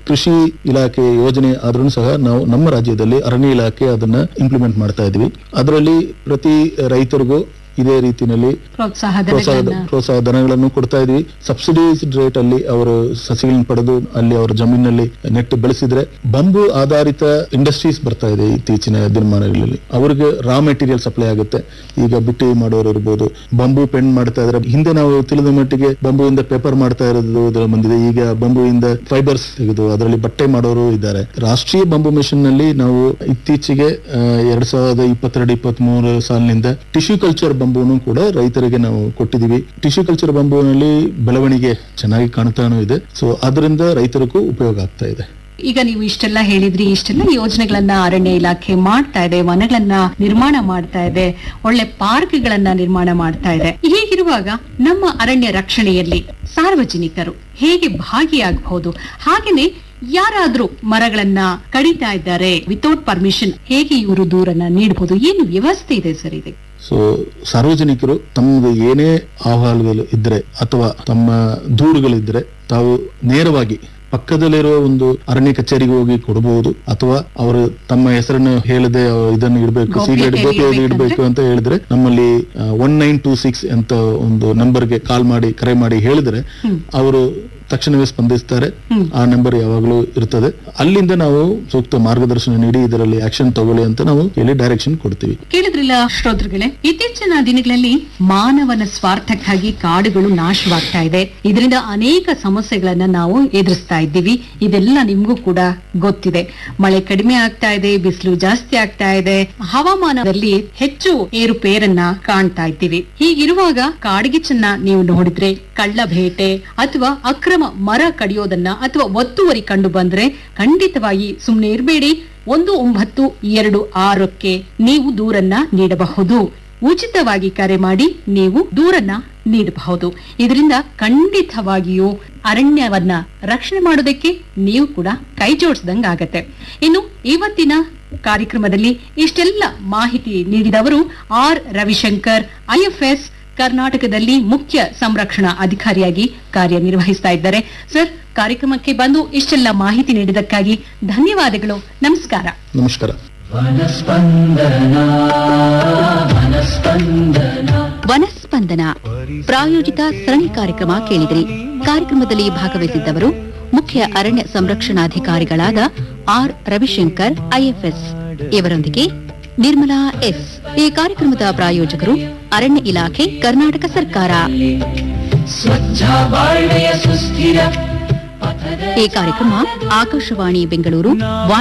ಕೃಷಿ ಇಲಾಖೆ ಯೋಜನೆ ಆದ್ರೂ ಸಹ ನಾವು ನಮ್ಮ ರಾಜ್ಯದಲ್ಲಿ ಅರಣ್ಯ ಇಲಾಖೆ ಅದನ್ನ ಇಂಪ್ಲಿಮೆಂಟ್ ಮಾಡ್ತಾ ಇದ್ವಿ ಅದರಲ್ಲಿ ಪ್ರತಿ ರೈತರಿಗೂ ಇದೇ ರೀತಿಯಲ್ಲಿ ಪ್ರೋತ್ಸಾಹ ಪ್ರೋತ್ಸಾಹ ಧನಗಳನ್ನ ಪ್ರೋತ್ಸಾಹ ಧನಗಳನ್ನು ಕೊಡ್ತಾ ಇದ್ವಿ ಸಬ್ಸಿಡೈಸ್ಡ್ ರೇಟ್ ಅಲ್ಲಿ ಅವರು ಸಸಿಗಳನ್ನು ಪಡೆದು ಅಲ್ಲಿ ಅವರ ಜಮೀನಲ್ಲಿ ನೆಟ್ಟು ಬೆಳೆಸಿದ್ರೆ ಬಂಬು ಆಧಾರಿತ ಇಂಡಸ್ಟ್ರೀಸ್ ಬರ್ತಾ ಇದೆ ಇತ್ತೀಚಿನ ದಿನಮಾನಗಳಲ್ಲಿ ಅವರಿಗೆ ರಾ ಮೆಟೀರಿಯಲ್ ಸಪ್ಲೈ ಆಗುತ್ತೆ ಈಗ ಬುಟ್ಟಿ ಮಾಡೋರು ಇರ್ಬೋದು ಬಂಬು ಪೆನ್ ಮಾಡ್ತಾ ಇದ್ರೆ ಹಿಂದೆ ನಾವು ತಿಳಿದ ಮಟ್ಟಿಗೆ ಬಂಬುವಿಂದ ಪೇಪರ್ ಮಾಡ್ತಾ ಇರೋದು ಇದರ ಬಂದಿದೆ ಈಗ ಬಂಬುವಿಂದ ಫೈಬರ್ಸ್ ತೆಗೆದು ಅದರಲ್ಲಿ ಬಟ್ಟೆ ಮಾಡೋರು ಇದ್ದಾರೆ ರಾಷ್ಟ್ರೀಯ ಬಂಬು ಮಿಷನ್ ನಲ್ಲಿ ನಾವು ಇತ್ತೀಚೆಗೆ ಆ, ಎರಡ್ ಸಾವಿರದ ಇಪ್ಪತ್ತೆರಡು ಇಪ್ಪತ್ತ್ ಮೂರು ಸಾಲಿನಿಂದ ಟಿಶ್ಯೂ ಕಲ್ಚರ್ ಬಂಬುನು ಕೂಡ ರೈತರಿಗೆ ನಾವು ಕೊಟ್ಟಿದೀವಿ ಟಿಶ್ಯೂ ಕಲ್ಚರ್ ಬಂಬುವಿನಲ್ಲಿ ಬೆಳವಣಿಗೆ ಚೆನ್ನಾಗಿ ಕಾಣ್ತಾನೂ ಇದೆ ಸೊ ಅದರಿಂದ ರೈತರಿಗೂ ಉಪಯೋಗ ಆಗ್ತಾ ಇದೆ ಈಗ ನೀವು ಇಷ್ಟೆಲ್ಲ ಹೇಳಿದ್ರಿ ಇಷ್ಟೆಲ್ಲ ಯೋಜನೆಗಳನ್ನ ಅರಣ್ಯ ಇಲಾಖೆ ಮಾಡ್ತಾ ಇದೆ ವನಗಳನ್ನ ನಿರ್ಮಾಣ ಮಾಡ್ತಾ ಇದೆ ಒಳ್ಳೆ ಪಾರ್ಕ್ಗಳನ್ನ ನಿರ್ಮಾಣ ಮಾಡ್ತಾ ಇದೆ ಹೀಗಿರುವಾಗ ನಮ್ಮ ಅರಣ್ಯ ರಕ್ಷಣೆಯಲ್ಲಿ ಸಾರ್ವಜನಿಕರು ಹೇಗೆ ಭಾಗಿಯಾಗಬಹುದು ಹಾಗೇನೆ ಯಾರಾದ್ರೂ ಮರಗಳನ್ನ ಕಡಿತಾ ಇದ್ದಾರೆ ವಿತೌಟ್ ಪರ್ಮಿಷನ್ ಹೇಗೆ ಇವರು ದೂರನ್ನ ನೀಡಬಹುದು ಏನು ವ್ಯವಸ್ಥೆ ಇದೆ ಸರ್ ಇದೆ ಸೊ ಸಾರ್ವಜನಿಕರು ತಮ್ಮದು ಏನೇ ಅಹವಾಲುಗಳು ಇದ್ರೆ ಅಥವಾ ತಮ್ಮ ದೂರುಗಳಿದ್ರೆ ತಾವು ನೇರವಾಗಿ ಪಕ್ಕದಲ್ಲಿರುವ ಒಂದು ಅರಣ್ಯ ಕಚೇರಿಗೆ ಹೋಗಿ ಕೊಡಬಹುದು ಅಥವಾ ಅವರು ತಮ್ಮ ಹೆಸರನ್ನು ಹೇಳದೆ ಅವ್ರು ಇದನ್ನು ಇಡಬೇಕು ಗೌಪ್ಯತೆಯಲ್ಲಿ ಸೀಕ್ರೆಟ್ ಗೋಪ್ಯವಾಗಿ ಇಡ್ಬೇಕಂದ್ರೆ? ಇಡಬೇಕು ಅಂತ ಹೇಳಿದ್ರೆ ನಮ್ಮಲ್ಲಿ ಒನ್ ನೈನ್ ಟೂ ಸಿಕ್ಸ್ ಅಂತ ಒಂದು ನಂಬರ್ಗೆ ಕಾಲ್ ಮಾಡಿ ಕರೆ ಮಾಡಿ ಹೇಳಿದ್ರೆ ಅವರು ತಕ್ಷಣವೇ ಸ್ಪಂದಿಸ್ತಾರೆ ಹ್ಮ್. ಆ ನಂಬರ್ ಯಾವಾಗಲೂ ಇರ್ತದೆ ಅಲ್ಲಿಂದ ನಾವು ಸೂಕ್ತ ಮಾರ್ಗದರ್ಶನ ನೀಡಿ ಇದರಲ್ಲಿ ಆಕ್ಷನ್ ತಗೊಳ್ಳಿ ಅಂತ ನಾವು ಹೇಳಿ ಡೈರೆಕ್ಷನ್ ಕೊಡ್ತೀವಿ ಕೇಳಿದ್ರಿಲ್ಲ ಶ್ರೋತೃಗಳೇ ಇತ್ತೀಚಿನ ದಿನಗಳಲ್ಲಿ ಮಾನವನ ಸ್ವಾರ್ಥಕ್ಕಾಗಿ ಕಾಡುಗಳು ನಾಶವಾಗ್ತಾ ಇದೆ ಇದರಿಂದ ಅನೇಕ ಸಮಸ್ಯೆಗಳನ್ನ ನಾವು ಎದುರಿಸ್ತಾ ಇದ್ದೀವಿ ಇದೆಲ್ಲ ನಿಮ್ಗೂ ಕೂಡ ಗೊತ್ತಿದೆ ಮಳೆ ಕಡಿಮೆ ಆಗ್ತಾ ಇದೆ ಬಿಸಿಲು ಜಾಸ್ತಿ ಆಗ್ತಾ ಇದೆ ಹವಾಮಾನದಲ್ಲಿ ಹೆಚ್ಚು ಏರುಪೇರನ್ನ ಕಾಣ್ತಾ ಇದ್ದೀವಿ ಹೀಗಿರುವಾಗ ಕಾಡ್ಗಿಚ್ಚನ್ನ ನೀವು ನೋಡಿದ್ರೆ ಕಳ್ಳ ಬೇಟೆ ಅಥವಾ ಅಕ್ರಮ ಮರ ಕಡಿಯೋದನ್ನ ಅಥವಾ ಒತ್ತುವರಿ ಕಂಡು ಬಂದ್ರೆ ಖಂಡಿತವಾಗಿ ಸುಮ್ನೆ ಇರಬೇಡಿ ಒಂದು ಒಂಬತ್ತು ಎರಡು ಆರಕ್ಕೆ ನೀವು ದೂರನ್ನ ನೀಡಬಹುದು ಉಚಿತವಾಗಿ ಕರೆ ಮಾಡಿ ನೀವು ದೂರನ್ನ ನೀಡಬಹುದು ಇದರಿಂದ ಖಂಡಿತವಾಗಿಯೂ ಅರಣ್ಯವನ್ನ ರಕ್ಷಣೆ ಮಾಡೋದಕ್ಕೆ ನೀವು ಕೂಡ ಕೈ ಜೋಡಿಸಿದಂಗ ಆಗತ್ತೆ ಇನ್ನು ಇವತ್ತಿನ ಕಾರ್ಯಕ್ರಮದಲ್ಲಿ ಇಷ್ಟೆಲ್ಲ ಮಾಹಿತಿ ನೀಡಿದವರು ಆರ್ ರವಿಶಂಕರ್ ಐಎಫ್ಎಸ್ ಕರ್ನಾಟಕದಲ್ಲಿ ಮುಖ್ಯ ಸಂರಕ್ಷಣಾ ಅಧಿಕಾರಿಯಾಗಿ ಕಾರ್ಯನಿರ್ವಹಿಸ್ತಾ ಇದ್ದಾರೆ ಸರ್ ಕಾರ್ಯಕ್ರಮಕ್ಕೆ ಬಂದು ಇಷ್ಟೆಲ್ಲ ಮಾಹಿತಿ ನೀಡಿದ್ದಕ್ಕಾಗಿ ಧನ್ಯವಾದಗಳು ನಮಸ್ಕಾರ ನಮಸ್ಕಾರ ವನಸ್ಪಂದನ ಪ್ರಾಯೋಜಿತ ಸರಣಿ ಕಾರ್ಯಕ್ರಮ ಕೇಳಿದ್ರಿ ಕಾರ್ಯಕ್ರಮದಲ್ಲಿ ಭಾಗವಹಿಸಿದ್ದವರು ಮುಖ್ಯ ಅರಣ್ಯ ಸಂರಕ್ಷಣಾಧಿಕಾರಿಗಳಾದ ಆರ್ ರವಿಶಂಕರ್ ಐಎಫ್ಎಸ್ ಇವರೊಂದಿಗೆ ನಿರ್ಮಲಾ ಎಸ್ ಈ ಕಾರ್ಯಕ್ರಮದ ಪ್ರಾಯೋಜಕರು ಅರಣ್ಯ ಇಲಾಖೆ ಕರ್ನಾಟಕ ಸರ್ಕಾರ ಈ ಕಾರ್ಯಕ್ರಮ ಆಕಾಶವಾಣಿ ಬೆಂಗಳೂರು